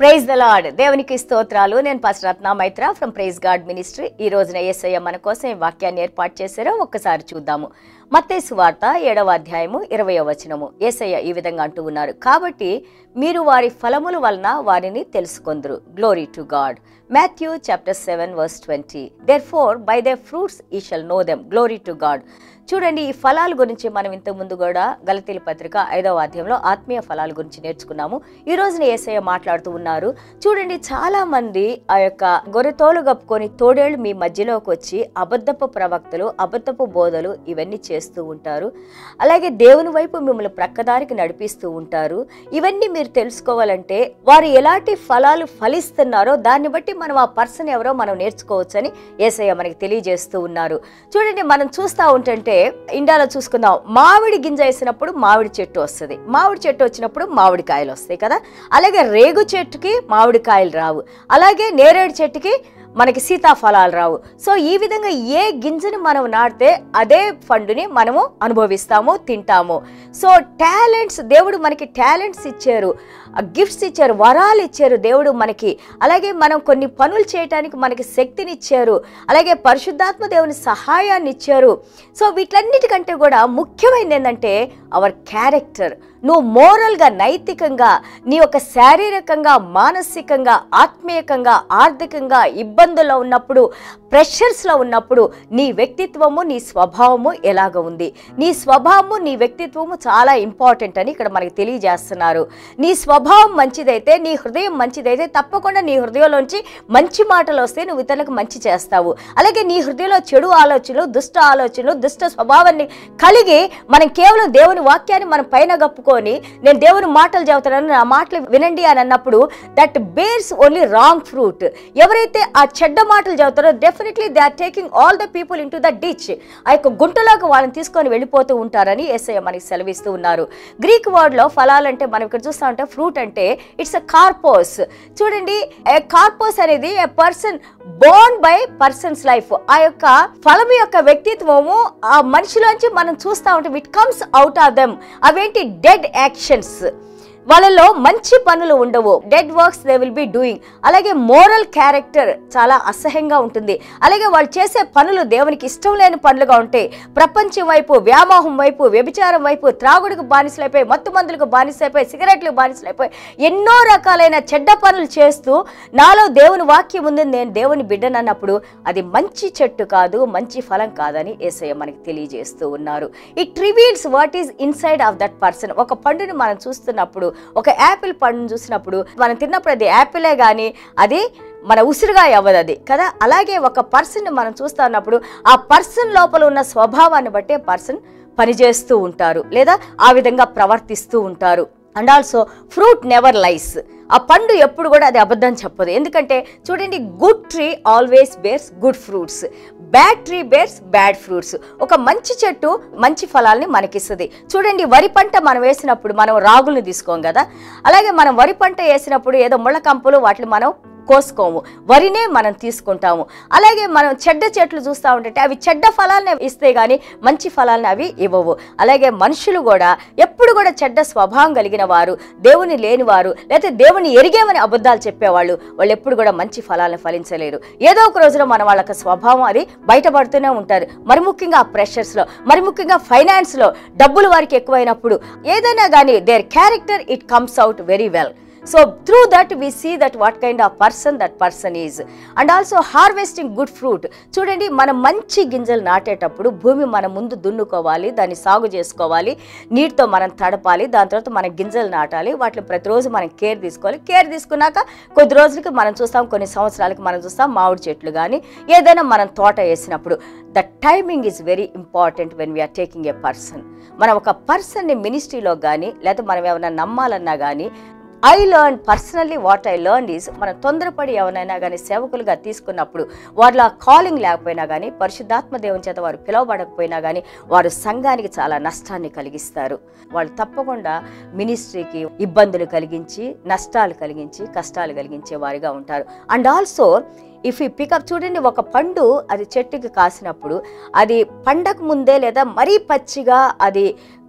praise the lord దేవునికి స్తోత్రాలు నేను pastor Ratna Maitra from praise God ministry ఈ రోజున యేసయ్య మన కోసం ఈ వాక్యాన్ని ఏర్పాటు చేశారో ఒక్కసారి చూద్దాము మత్తేసు వార్త ఏడవ అధ్యాయము ఇరవయో వచనము యేసయ్య ఈ విధంగా అంటూ ఉన్నారు కాబట్టి మీరు వారి ఫలముల వలన వారిని తెలుసుకొందరు glory to God Matthew chapter seven verse twenty therefore by their fruits ye shall know them glory to God చూడండి ఈ ఫలాల గురించి మనం ఇంతకు ముందు కూడా గలతీల పత్రిక ఐదవ అధ్యాయంలో ఆత్మీయ ఫలాల గురించి నేర్చుకున్నాము ఈ రోజున ఏసయ్య మాట్లాడుతూ ఉన్నారు చూడండి చాలా మంది ఆ యొక్క గొర్రెతోలు కప్పుకొని తోడేళ్ళు మీ మధ్యలోకి వచ్చి అబద్ధపు ప్రవక్తలు అబద్ధపు బోధలు ఇవన్నీ చేస్తూ ఉంటారు అలాగే దేవుని వైపు మిమ్మల్ని ప్రక్కదారికి నడిపిస్తూ ఉంటారు ఇవన్నీ మీరు తెలుసుకోవాలంటే వారు ఎలాంటి ఫలాలు ఫలిస్తున్నారో దాన్ని బట్టి మనం ఆ పర్సన్ ఎవరో మనం నేర్చుకోవచ్చని ఏసయ్య మనకి తెలియజేస్తూ ఉన్నారు చూడండి మనం చూస్తూ ఉంటుంటే ఇండియాలో చూసుకుందాం మామిడి గింజ వేసినప్పుడు మామిడి చెట్టు వస్తుంది మామిడి చెట్టు వచ్చినప్పుడు మామిడి కాయలు వస్తాయి కదా అలాగే రేగు చెట్టుకి మామిడి కాయలు రావు అలాగే నేరేడు చెట్టుకి మనకి సీతాఫలాలు రావు సో ఈ విధంగా ఏ గింజని మనం నాటితే అదే ఫండుని మనము అనుభవిస్తాము తింటాము సో టాలెంట్స్ దేవుడు మనకి టాలెంట్స్ ఇచ్చారు గిఫ్ట్స్ ఇచ్చారు వరాలు ఇచ్చారు దేవుడు మనకి అలాగే మనం కొన్ని పనులు చేయటానికి మనకి శక్తిని ఇచ్చారు అలాగే పరిశుద్ధాత్మ దేవుని సహాయాన్ని ఇచ్చారు సో వీటన్నిటికంటే కూడా ముఖ్యమైనది ఏంటంటే అవర్ క్యారెక్టర్ నువ్వు మోరల్గా నైతికంగా నీ యొక్క శారీరకంగా మానసికంగా ఆత్మీయకంగా ఆర్థికంగా ఇబ్బందుల్లో ఉన్నప్పుడు ప్రెషర్స్లో ఉన్నప్పుడు నీ వ్యక్తిత్వము నీ స్వభావము ఎలాగ ఉంది నీ స్వభావము నీ వ్యక్తిత్వము చాలా ఇంపార్టెంట్ అని ఇక్కడ మనకి తెలియజేస్తున్నారు నీ స్వభావం మంచిదైతే నీ హృదయం మంచిదైతే తప్పకుండా నీ హృదయంలోంచి మంచి మాటలు వస్తే నువ్వు ఇతరులకు మంచి చేస్తావు అలాగే నీ హృదయంలో చెడు ఆలోచనలు దుష్ట ఆలోచనలు దుష్ట స్వభావాన్ని కలిగి మనం కేవలం దేవుని వాక్యాన్ని మనం పైన గప్పుకొని నేను దేవుని మాటలు చెబుతున్నాను నా మాటలు వినండి అని అన్నప్పుడు that bears only wrong fruit ఎవరైతే ఆ చెడ్డ మాటలు చెబుతారో definitely they are taking all the people into the ditch ఆ యొక్క గుంటలోకి వాళ్ళని తీసుకొని వెళ్ళిపోతూ ఉంటారని ఎస్ఐ మనకి సెలవిస్తూ ఉన్నారు గ్రీక్ వర్డ్లో ఫలాలంటే మనం ఇక్కడ చూస్తా ఉంటే ఫ్రూట్ అంటే ఇట్స్ అ కార్పోస్ చూడండి కార్పోస్ అనేది a person born by persons life ఆ యొక్క ఫలం యొక్క వ్యక్తిత్వము ఆ మనిషిలోంచి మనం చూస్తూ ఉంటాం it comes out of them అవేంటి డెడ్ యాక్షన్స్ వాళ్ళలో మంచి పనులు ఉండవు dead works they will be doing అలాగే మోరల్ క్యారెక్టర్ చాలా అసహ్యంగా ఉంటుంది అలాగే వాళ్ళు చేసే పనులు దేవునికి ఇష్టం లేని పనులుగా ఉంటాయి ప్రపంచం వైపు వ్యామోహం వైపు వ్యభిచారం వైపు త్రాగుడికి బానిసలైపోయి మత్తు మందులకు బానిసలైపోయి సిగరెట్లకు బానిసలైపోయి ఎన్నో రకాలైన చెడ్డ పనులు చేస్తూ నాలో దేవుని వాక్యం ఉంది నేను దేవుని బిడ్డనన్నప్పుడు అది మంచి చెట్టు కాదు మంచి ఫలం కాదని ఏసయ్య మనకి తెలియజేస్తూ ఉన్నారు it reveals what is inside of that person ఒక పండుని మనం చూస్తున్నప్పుడు ఒక యాపిల్ పండును చూసినప్పుడు మనం తిన్నప్పుడు అది యాపిలే కానీ అది మన ఉసిరుగా అవ్వదు అది కదా అలాగే ఒక పర్సన్ మనం చూస్తా ఉన్నప్పుడు ఆ పర్సన్ లోపల ఉన్న స్వభావాన్ని బట్టే పర్సన్ పనిచేస్తూ ఉంటారు లేదా ఆ విధంగా ప్రవర్తిస్తూ ఉంటారు and also fruit never lies ఆ పండు ఎప్పుడు కూడా అది అబద్ధం చెప్పదు ఎందుకంటే చూడండి good tree always bears good fruits bad tree bears bad fruits ఒక మంచి చెట్టు మంచి ఫలాల్ని మనకిస్తుంది చూడండి వరి పంట మనం వేసినప్పుడు మనం రాగుల్ని తీసుకోం కదా అలాగే మనం వరి పంట వేసినప్పుడు ఏదో ముళ్ళ కంపులు వాటిని మనం కోసుకోము వరినే మనం తీసుకుంటాము అలాగే మనం చెడ్డ చెట్లు చూస్తూ ఉంటే అవి చెడ్డ ఫలాన్ని ఇస్తే కానీ మంచి ఫలాన్ని అవి ఇవ్వవు అలాగే మనుషులు కూడా ఎప్పుడు కూడా చెడ్డ స్వభావం కలిగిన వారు దేవుని లేనివారు లేకపోతే దేవుని ఎరిగేమని అబద్ధాలు చెప్పేవాళ్ళు వాళ్ళు ఎప్పుడు కూడా మంచి ఫలాలను ఫలించలేరు ఏదో ఒక రోజున మన వాళ్ళకి స్వభావం అది బయటపడుతూనే ఉంటారు మరి ముఖ్యంగా ప్రెషర్స్లో మరి ముఖ్యంగా ఫైనాన్స్లో డబ్బులు వారికి ఎక్కువైనప్పుడు ఏదైనా కానీ their character it comes out very well so through that we see that what kind of person that person is and also harvesting good fruit చూడండి మనం మంచి గింజలు నాటేటప్పుడు భూమి మన ముందు దున్నుకోవాలి దాన్ని సాగు చేసుకోవాలి నీటితో మనం తడపాలి దాని తర్వాత మనం గింజలు నాటాలి వాటిని ప్రతిరోజు మనం కేర్ తీసుకోవాలి కేర్ తీసుకున్నాక కొద్ది రోజులకి మనం చూస్తాం కొన్ని సంవత్సరాలకి మనం చూస్తాం మామిడి చెట్లు కానీ ఏదైనా మనం తోట వేసినప్పుడు the timing is very important when we are taking a person మనం ఒక పర్సన్ని మినిస్ట్రీలో కానీ లేకపోతే మనం ఏమైనా నమ్మాలన్నా కానీ I learn personally what I learn is మనం తొందరపడి ఎవరైనా కానీ సేవకులుగా తీసుకున్నప్పుడు వాళ్ళ కాలింగ్ లేకపోయినా కానీ పరిశుద్ధాత్మ దేవుని చేత వారు పిలువబడకపోయినా కానీ వారు సంఘానికి చాలా నష్టాన్ని కలిగిస్తారు వాళ్ళు తప్పకుండా మినిస్ట్రీకి ఇబ్బందులు కలిగించి నష్టాలు కలిగించి కష్టాలు కలిగించే వారిగా ఉంటారు and also if we pick up చూడండి ఒక పండు అది చెట్టుకి కాసినప్పుడు అది పండక ముందే లేదా మరీ పచ్చిగా అది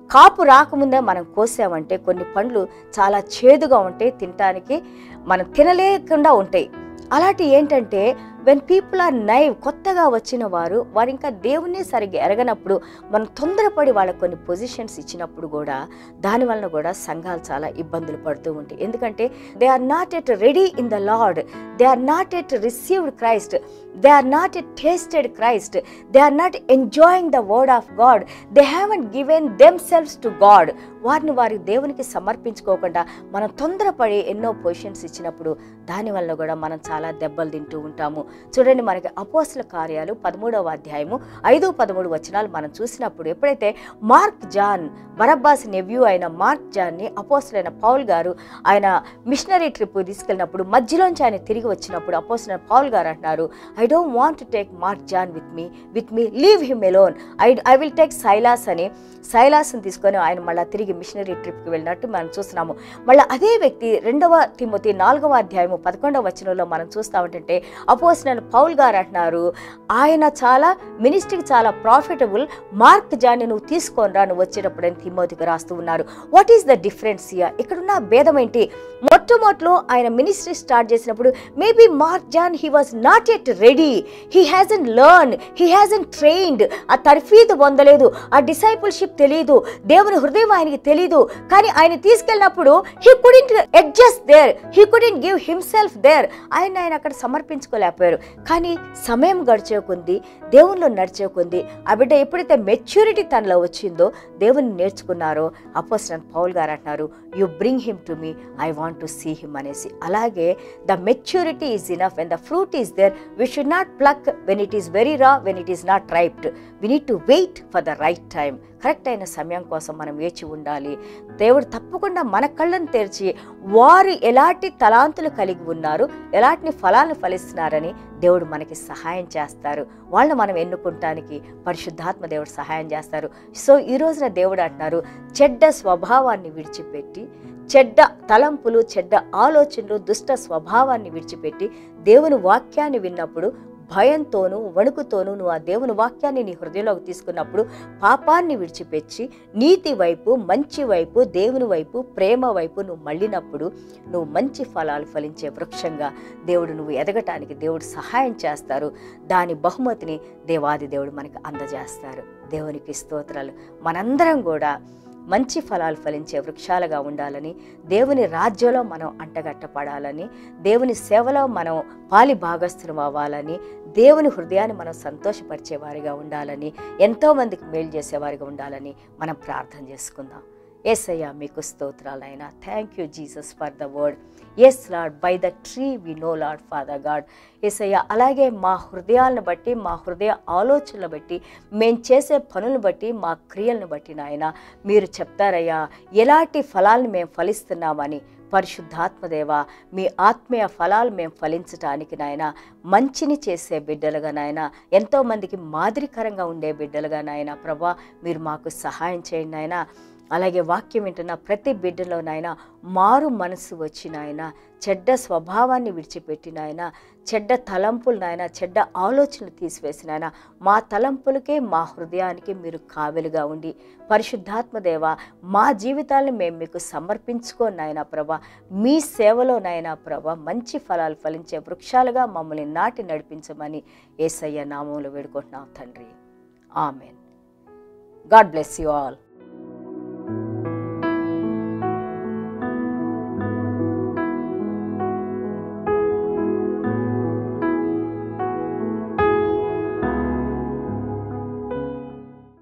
కాపు రాకముందే మనం కోసామంటే కొన్ని పండ్లు చాలా చేదుగా ఉంటాయి తినటానికి మనం తినలేకుండా ఉంటాయి అలాంటి ఏంటంటే వెన్ పీపుల్ ఆర్ నైవ్ కొత్తగా వచ్చిన వారు వారు ఇంకా దేవుణ్ణి సరిగ్గా ఎరగనప్పుడు మనం తొందరపడి వాళ్ళకి కొన్ని పొజిషన్స్ ఇచ్చినప్పుడు కూడా దాని వలన కూడా సంఘాలు చాలా ఇబ్బందులు పడుతూ ఉంటాయి ఎందుకంటే they are not yet ready in the Lord they are not yet received Christ they are not yet tasted Christ they are not enjoying the word of God they haven't given themselves to God వారిని వారి దేవునికి సమర్పించుకోకుండా మనం తొందరపడి ఎన్నో positions ఇచ్చినప్పుడు దానివల్ల కూడా మనం చాలా దెబ్బలు తింటూ ఉంటాము చూడండి మనకి అపోస్ల కార్యాలు పదమూడవ అధ్యాయము ఐదు పదమూడు వచనాలు మనం చూసినప్పుడు ఎప్పుడైతే మార్క్ జాన్ బరబ్బాస్ నెవ్యూ అయిన మార్క్ జాన్ని అపోస్లైన పౌల్ గారు ఆయన మిషనరీ ట్రిప్ తీసుకెళ్ళినప్పుడు మధ్యలోంచి ఆయన తిరిగి వచ్చినప్పుడు అపోస్లైన పౌల్ గారు అంటున్నారు I don't want to take Mark John with me with me leave him alone I I will take Silas అని సైలాస్ని తీసుకొని ఆయన మళ్ళీ తిరిగి మిషనరీ ట్రిప్కి వెళ్ళినట్టు మనం చూస్తున్నాము మళ్ళీ అదే వ్యక్తి రెండవ తిమ్మతి నాలుగవ అధ్యాయము పదకొండవ వచనంలో మనం చూస్తా ఉంటుంటే అపోసిన పౌల్ గారు అంటున్నారు ఆయన చాలా మినిస్ట్రీకి చాలా ప్రాఫిటబుల్ మార్క్ జాన్ని నువ్వు తీసుకొని రా నువ్వు వచ్చేటప్పుడు అని తిమ్మతికి రాస్తూ ఉన్నారు what is the difference here ఇక్కడున్న భేదం ఏంటి మొట్టమొదటిలో ఆయన మినిస్ట్రీ స్టార్ట్ చేసినప్పుడు maybe Mark John he was not yet ready he hasn't learn he hasn't trained ఆ తర్ఫీదు పొందలేదు ఆ డిసైపుల్షిప్ తెలియదు దేవుని హృదయం ఆయనకి తెలియదు కానీ ఆయన తీసుకెళ్ళినప్పుడు he couldn't adjust there he couldn't give himself there ఆయన ఆయన అక్కడ సమర్పించుకోలేకపోయారు కానీ సమయం గడిచే కొంది దేవునిలో నడిచే కొంది ఆ బిడ్డ ఎప్పుడైతే మెచ్యూరిటీ తనలో వచ్చిందో దేవుని నేర్చుకున్నారో అపోస్టన్ పౌల్ గారు అంటున్నారు you bring him to me I want to see him అనేసి అలాగే the maturity is enough and the fruit is there we should not pluck when it is very raw when it is not riped we need to wait for the right time correct అయిన సమయం కోసం మనం వేచి ఉండాలి దేవుడు తప్పకుండా మన కళ్ళను తెరిచి వారు ఎలాంటి తలాంతులు కలిగి ఉన్నారు ఎలాంటి ఫలాలను ఫలిస్తున్నారని దేవుడు మనకి సహాయం చేస్తారు వాళ్ళని మనం ఎన్నుకుంటానికి పరిశుద్ధాత్మ దేవుడు సహాయం చేస్తారు సో ఈ రోజున దేవుడు అంటున్నారు చెడ్డ స్వభావాన్ని విడిచిపెట్టి చెడ్డ తలంపులు చెడ్డ ఆలోచనలు దుష్ట స్వభావాన్ని విడిచిపెట్టి దేవుని వాక్యాన్ని విన్నప్పుడు భయంతోనూ వణుకుతోనూ నువ్వు ఆ దేవుని వాక్యాన్ని నీ హృదయంలోకి తీసుకున్నప్పుడు పాపాన్ని విడిచిపెట్టి నీతి వైపు మంచి వైపు దేవుని వైపు ప్రేమ వైపు నువ్వు మళ్ళినప్పుడు నువ్వు మంచి ఫలాలు ఫలించే వృక్షంగా దేవుడు నువ్వు ఎదగటానికి దేవుడు సహాయం చేస్తారు దాని బహుమతిని దేవాది దేవుడు మనకు అందజేస్తారు దేవునికి స్తోత్రాలు మనందరం కూడా మంచి ఫలాలు ఫలించే వృక్షాలుగా ఉండాలని దేవుని రాజ్యంలో మనం అంటగట్టపడాలని దేవుని సేవలో మనం పాలి భాగస్థులం అవ్వాలని దేవుని హృదయాన్ని మనం సంతోషపరిచే వారిగా ఉండాలని ఎంతోమందికి మేలు చేసేవారిగా ఉండాలని మనం ప్రార్థన చేసుకుందాం ఎస్ అయ్యా మీకు స్తోత్రాలైనా thank you Jesus for the word yes lord by the tree we know lord father God yes అయ్యా అలాగే మా హృదయాలను బట్టి మా హృదయ ఆలోచనలు బట్టి మేము చేసే పనులను బట్టి మా క్రియలను బట్టి నాయన మీరు చెప్తారయ్యా ఎలాంటి ఫలాలను మేము ఫలిస్తున్నామని పరిశుద్ధాత్మదేవ మీ ఆత్మీయ ఫలాలు మేము ఫలించటానికి నాయన మంచిని చేసే బిడ్డలుగా నాయన ఎంతోమందికి మాదిరికరంగా ఉండే బిడ్డలుగా నాయన ప్రభా మీరు మాకు సహాయం చేయండి నాయన అలాగే వాక్యం వింటున్న ప్రతి బిడ్డలో నాయన మారు మనసు వచ్చి నాయన చెడ్డ స్వభావాన్ని విడిచిపెట్టి నాయన చెడ్డ తలంపులు నాయన చెడ్డ ఆలోచనలు తీసివేసి నాయన మా తలంపులకే మా హృదయానికి మీరు కావెలుగా ఉండి పరిశుద్ధాత్మదేవ మా జీవితాలను మేము మీకు సమర్పించుకోని నాయన ప్రభా మీ సేవలో నాయన ప్రభా మంచి ఫలాలు ఫలించే వృక్షాలుగా మమ్మల్ని నాటి నడిపించమని ఏసయ్య నామంలో వేడుకుంటున్నాం తండ్రి amen God bless you all